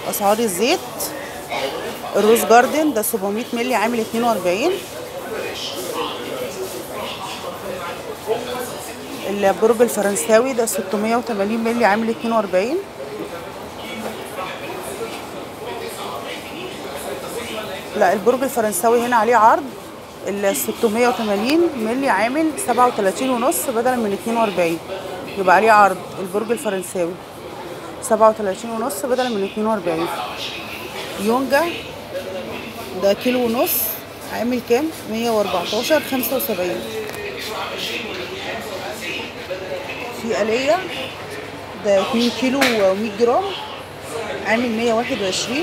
اسعار الزيت الروز جاردن ده 700 مللي عامل 42 البرج الفرنساوي ده 680 مللي عامل 42 لا البرج الفرنساوي هنا عليه عرض ال 680 مللي عامل 37 ونص بدلا من 42 يبقى عليه عرض البرج الفرنساوي 37 ونص بدلا من 42 يونجا ده كيلو ونص عامل كام 114 75 في آلية ده 2 كيلو و100 جرام عامل 121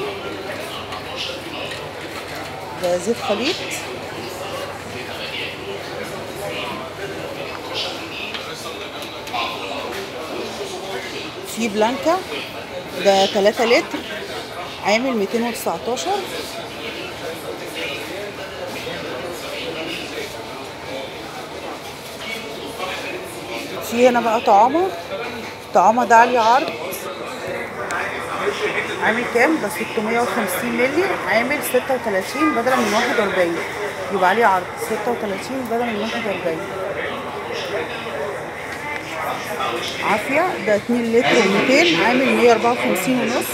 ده زيت خليط في بلانكا ده 3 لتر عامل 219 في هنا بقى طعامة طعامة ده عليه عرض عامل كام ده 650 مللي عامل 36 بدلا من 41 يبقى عليه عرض 36 بدلا من 41 عافية ده 2 لتر و200 عامل 154 ونص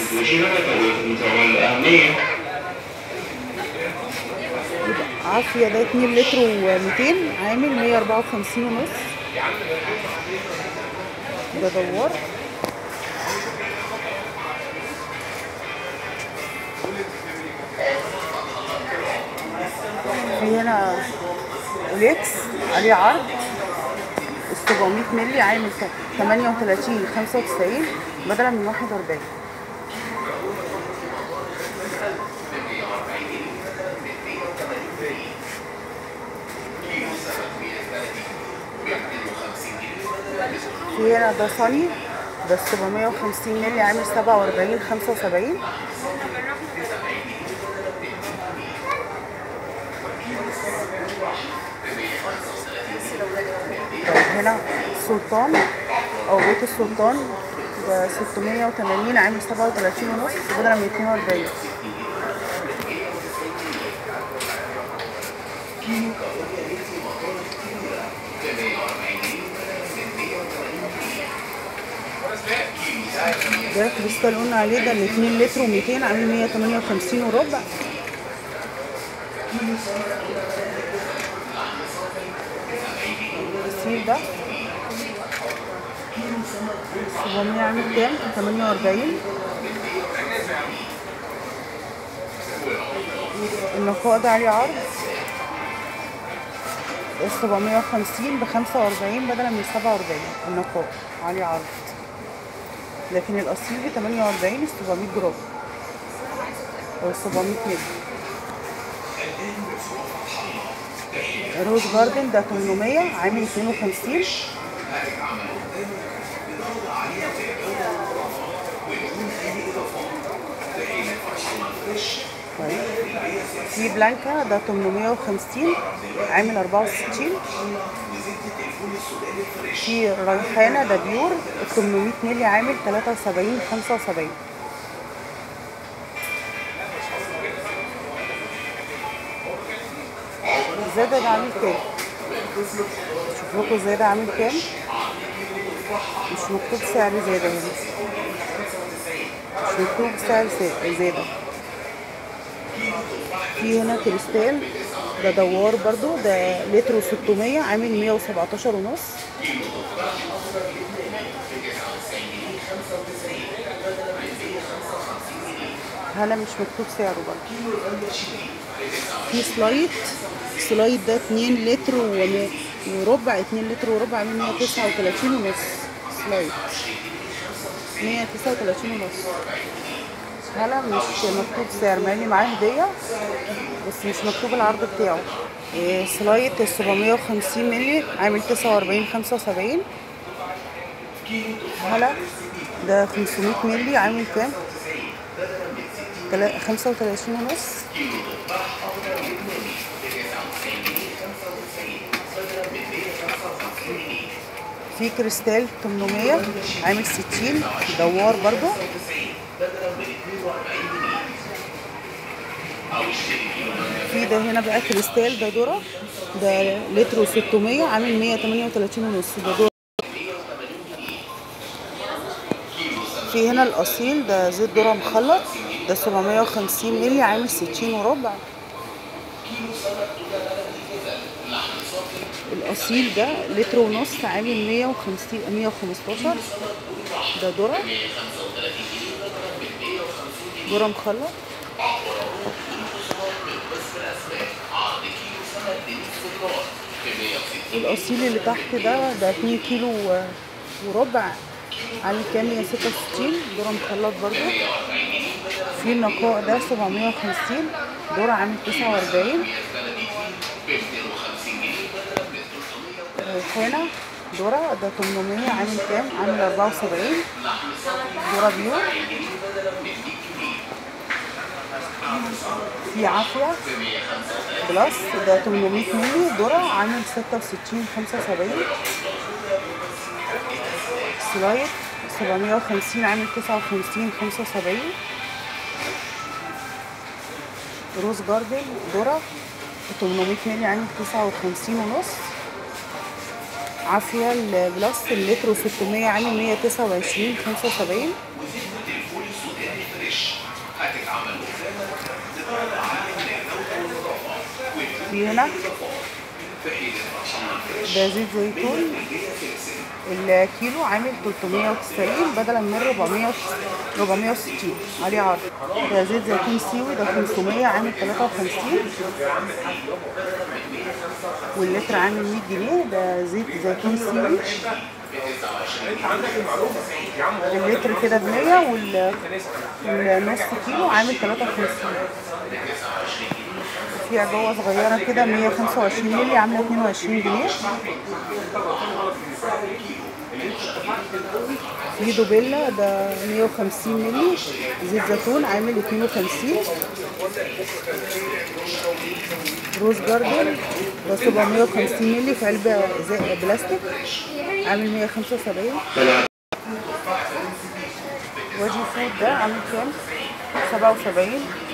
يبقى عافية ده 2 لتر و200 عامل 154 ونص ده دوار في هنا ليكس عليه عرض 700 مللي عامل 38 95 بدلا من 41 في هنا ده صني ده 750 مللي عامل 47 75 طيب هنا سلطان او بيت السلطان ده 680 عامل 37 ونص بدلا من 42 ده كريستال قلنا عليه ده ال 2 لتر و200 عامل 158 وربع السيل ده 700 عامل كام 48 النقاء ده عليه عرض 750 ب 45 بدلا من 47 النقاء عليه عرض لكن الاصيل ب 48 700 جرام او 700 مللي روز جاردن ده 800 عامل 52 طيب في بلانكا ده 850 عامل 64 في ريحانة ده بيور 800 مللي عامل 73 75 الزيادة ده عامل كام؟ شوف لكم الزيادة عامل كام؟ مش مكتوب سعر زيادة هنا مش مكتوب سعر زيادة في هنا كريستال ده دوار برضو ده لتر و600 عامل 117 ونص هلا مش مكتوب سعره برضو في سلايد سلايد ده 2 لتر وربع 2 لتر وربع عامل 139 ونص سلايد 139 ونص هلا مش مكتوب سعر مع اني معاه هديه بس مش مكتوب العرض بتاعه إيه سلايد 750 مللي عامل 49 75 هلا ده 500 مللي عامل كام؟ 35 ونص في كريستال 800 عامل 60 دوار برضو في ده هنا بقى كريستال ده ذرة ده لتر و600 عامل 138 ونص ده ذرة في هنا الأصيل ده زيت ذرة مخلط ده 750 مللي عامل 60 وربع الأصيل ده لتر ونص عامل 150 115 ده ذرة ذرة مخلط الأصيل اللي تحت ده ده 2 كيلو و- وربع عامل كام 166 ذرة مخلط برضو في النقاء ده 750 ذرة عامل 49 ريحانة ذرة ده 800 عامل كام؟ عامل 74 ذرة بيور في عافية بلس ده 800 مللي ذرة عامل 66 75 سلايد 750 عامل 59 75 روز جاردن ذرة 800 مللي عامل 59 ونص عافية البلس اللتر و600 عامل 129 75 في هنا ده زيت زيتون الكيلو عامل 390 بدلا من 400 460 عليه عرض ده زيت زيتون سيوي ده 500 عامل 53 واللتر عامل 100 جنيه ده زيت زيتون سيوي اللتر كده ب 100 وال والنص كيلو عامل 53 في عبوة صغيرة كده 125 مللي عاملة 22 جنيه في دوبيلا ده 150 مللي زيت زيتون عامل 52 روز جاردن ده 750 مللي في علبة زي بلاستيك عامل 175 وادي فود ده عامل كام؟ 77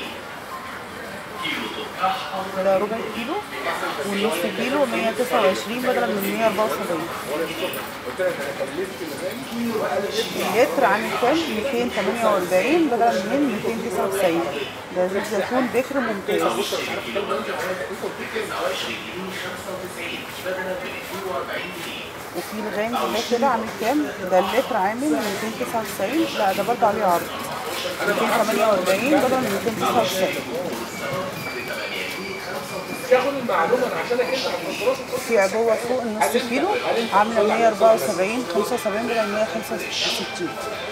ده ربع كيلو والنص كيلو 129 بدلا من 174 اللتر عامل كام 248 بدلا من 299 ده زيت زيتون بكر ممتاز وفي الغامق ده كده عامل كام ده اللتر عامل 299 لا ده برضه عليه عرض 248 بدل من 299 تاخد المعلومه أنا عشانك انت هتفسرها في عبوة فوق النص كيلو عاملة 174 75 بدل 165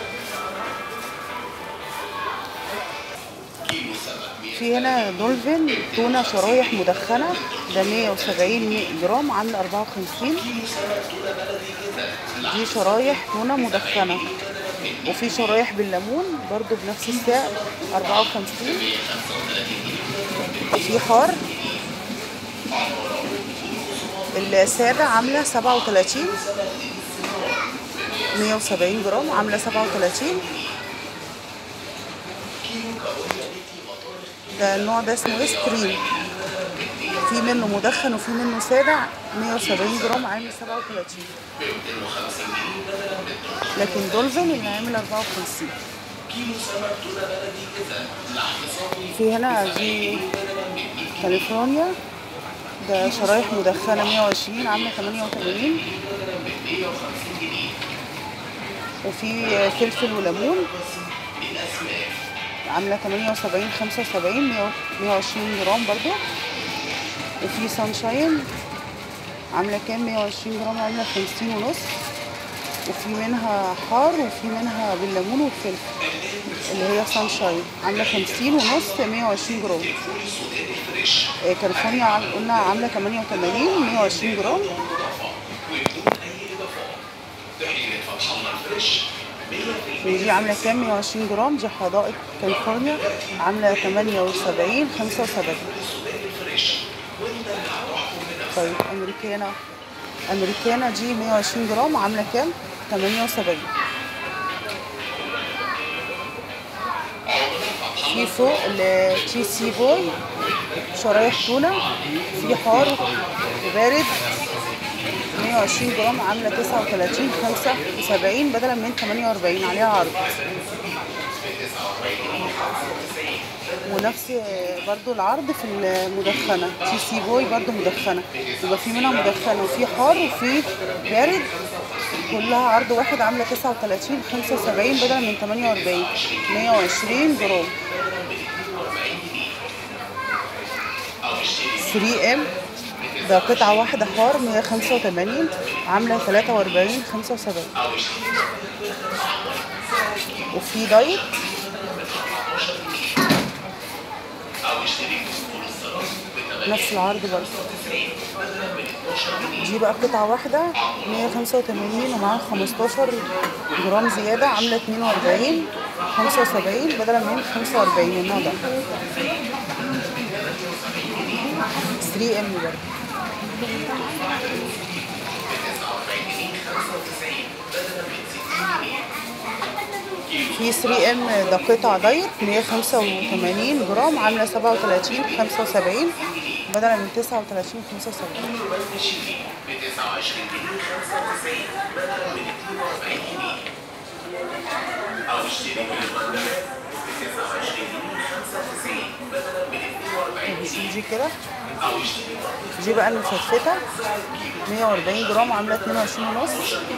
في هنا دولفين تونة شرايح مدخنة ده 170 جرام عاملة 54 دي شرايح تونة مدخنة وفي شرايح بالليمون برضو بنفس السعر 54 في حار السادة عاملة 37 170 جرام عاملة 37 ده النوع ده اسمه ايه ستريم في منه مدخن وفي منه سادة 170 جرام عامل 37 لكن دولفين اللي عامل 54 في هنا دي كاليفورنيا ده شرايح مدخنة 120 عاملة 88 وفي فلفل وليمون عاملة 78 75 120 جرام برضو وفي سانشاين عاملة كام 120 جرام عاملة 50 ونص وفي منها حار وفي منها بالليمون والفلفل اللي هي سانشاين عاملة 50 ونص 120 جرام آه، كاليفورنيا عم- قلنا عاملة 88 120 جرام ودي عاملة كام 120 جرام دي حدائق كاليفورنيا عاملة 78 75 طيب أمريكانا امريكانا دي 120 جرام عامله كام 78 في فوق التشي سي بوي شرايح تونه في حار وبارد 120 جرام عامله 39 75 بدلا من 48 عليها عرض ونفس برضو العرض في المدخنة تي سي بوي برضو مدخنة يبقى في منها مدخنة وفي حار وفي بارد كلها عرض واحد عاملة 39 75 بدلا من 48 120 جرام 3 ام ده قطعة واحدة حار 185 عاملة 43 75 وفي دايت نفس العرض برضه دي بقى قطعة واحدة 185 ومعاها 15 جرام زيادة عاملة 42 75 بدلا من 45 النوع ده 3 ام برضه في 3 ام ده قطع دايت 185 جرام عامله 37 75 بدلا من 39 75 طب نشيل دي كده دي بقى المفتفته 140 جرام عامله 22 ونص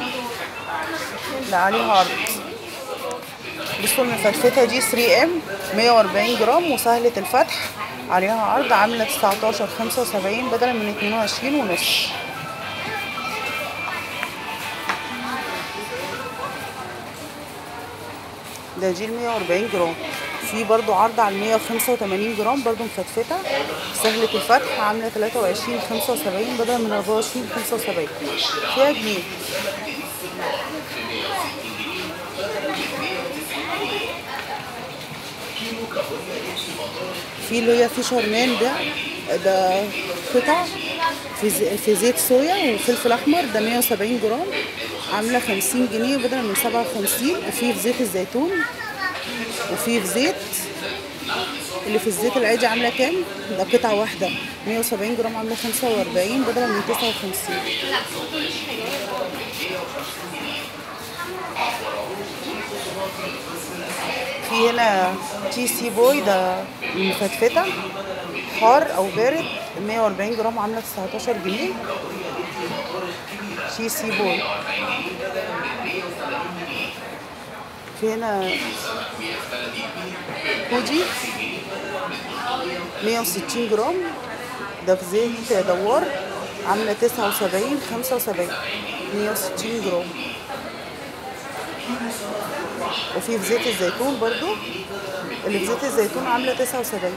لا عليها عرض بصوا المفتفته دي 3 ام 140 جرام وسهله الفتح عليها عرض عامله 19 75 بدلا من 22 ونص ده جيل 140 جرام في برضو عرض على 185 جرام برضو مفتفته سهلة الفتح عاملة 23 75 بدلا من 24 75 فيها جنيه في اللي هي فيشر مان ده ده قطع في زي- في زيت صويا وفلفل احمر ده 170 جرام عامله 50 جنيه بدلا من 57 وفي في زيت الزيتون وفي في زيت اللي في الزيت العادي عامله كام؟ ده قطعه واحده 170 جرام عامله 45 بدلا من 59 في هنا تي سي بوي ده مفتفته حار او بارد 140 جرام عامله 19 جنيه تي سي بوي في هنا كوجي 160 جرام ده في زيت دوار عامله 79 75 160 جرام وفي في زيت الزيتون برضو اللي في زيت الزيتون عامله 79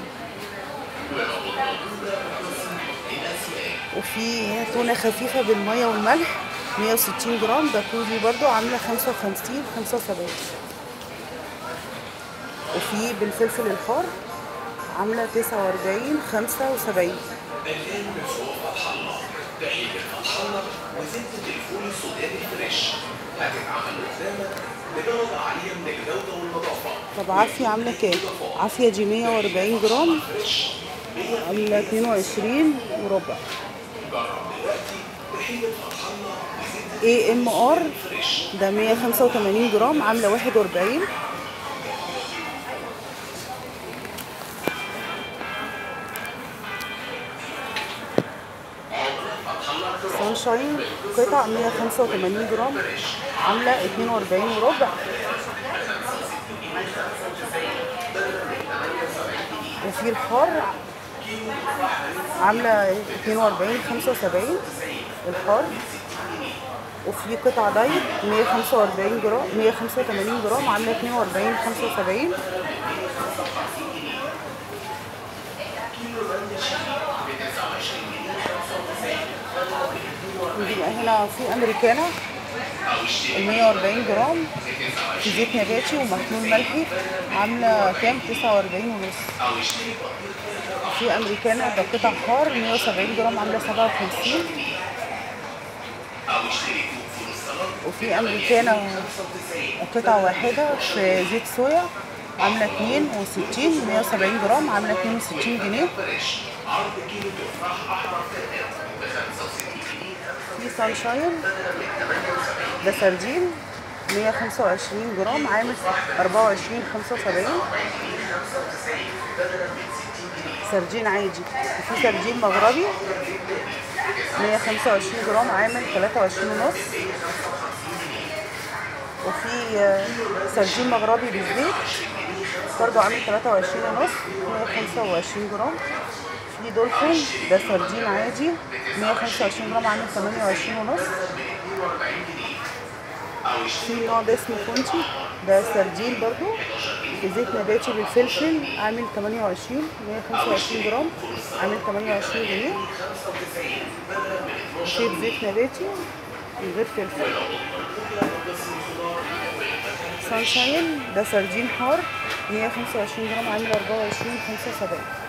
وفي هنا تونه خفيفه بالميه والملح 160 جرام ده كوجي برضو عامله 55 75 وفي بالفلفل الحار عامله 49 75 طب عافية عاملة كام؟ عافية دي 140 جرام عاملة 22 وربع اي ام ار ده 185 جرام عاملة 41 سانشاين قطع 185 جرام عاملة 42 وربع وفي الحار عاملة 42 75 الحار وفي قطع دايت 145 جرام 185 جرام عاملة 42 75 يبقى هنا في امريكانا ال 140 جرام في زيت نباتي ومحلول ملحي عامله كام 49 ونص في امريكانا ده قطع حار 170 جرام عامله 57 وفي امريكانا قطعة واحدة في زيت صويا عاملة 62 170 جرام عاملة 62 جنيه في سانشاين ده سردين 125 جرام عامل 24 75 سردين عادي وفي سردين مغربي 125 جرام عامل 23 ونص وفي آه، سردين مغربي بالزيت برضه عامل 23 ونص 125 جرام في دولفين ده سردين عادي 125 جرام عامل 28 ونص في نوع ده اسمه فونتي ده سردين برضو في زيت نباتي بالفلفل عامل 28 125 جرام عامل 28 جنيه في زيت نباتي من غير فلفل سانشاين ده سردين حار 125 جرام عامل 24 75